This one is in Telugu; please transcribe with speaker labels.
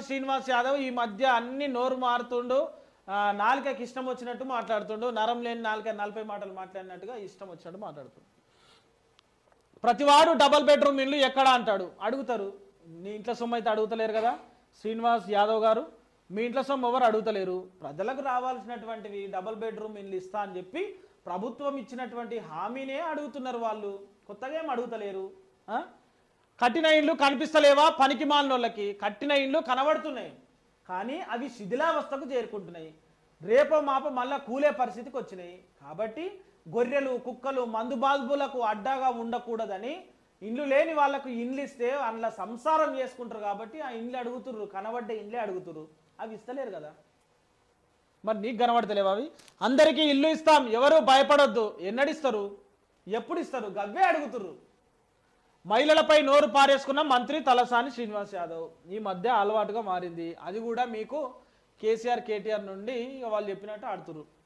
Speaker 1: శ్రీనివాస్ యాదవ్ ఈ మధ్య అన్ని నోరు మారుతుండు ఆ, నాలుకకి ఇష్టం వచ్చినట్టు మాట్లాడుతుండు నరం లేని నాలుక నలభై మాటలు మాట్లాడినట్టుగా ఇష్టం వచ్చినట్టు మాట్లాడుతుండు ప్రతివాడు డబల్ బెడ్రూమ్ ఇల్లు ఎక్కడ అంటాడు అడుగుతారు నీ ఇంట్లో సొమ్ము అయితే అడుగుతలేరు కదా శ్రీనివాస్ యాదవ్ గారు మీ ఇంట్లో సొమ్ము ఎవరు అడుగుతలేరు ప్రజలకు రావాల్సినటువంటివి డబల్ బెడ్రూమ్ ఇల్లు ఇస్తా అని చెప్పి ప్రభుత్వం ఇచ్చినటువంటి హామీనే అడుగుతున్నారు వాళ్ళు కొత్తగా ఏం అడుగుతలేరు ఆ? కట్టిన ఇండ్లు కనిపిస్తలేవా పనికి మాలినోళ్ళకి కట్టిన ఇండ్లు కనబడుతున్నాయి కానీ అవి శిథిలావస్థకు చేరుకుంటున్నాయి రేపో మాప మళ్ళా కూలే పరిస్థితికి వచ్చినాయి కాబట్టి గొర్రెలు కుక్కలు మందు బాల్బులకు అడ్డాగా ఉండకూడదని ఇండ్లు లేని వాళ్ళకు ఇండ్లు ఇస్తే అందులో సంసారం చేసుకుంటారు కాబట్టి ఆ ఇండ్లు అడుగుతుర్రు కనబడ్డ ఇండ్లే అడుగుతుర్రు అవి ఇస్తలేరు కదా మరి నీకు కనబడతలేవు అవి అందరికీ ఇల్లు ఇస్తాం ఎవరు భయపడొద్దు ఎన్నడిస్తారు ఎప్పుడు ఇస్తారు గవ్వే అడుగుతుర్రు మహిళలపై నోరు పారేసుకున్న మంత్రి తలసాని శ్రీనివాస్ యాదవ్ ఈ మధ్య అలవాటుగా మారింది అది కూడా మీకు కేసీఆర్ కేటీఆర్ నుండి ఇక వాళ్ళు చెప్పినట్టు ఆడుతురు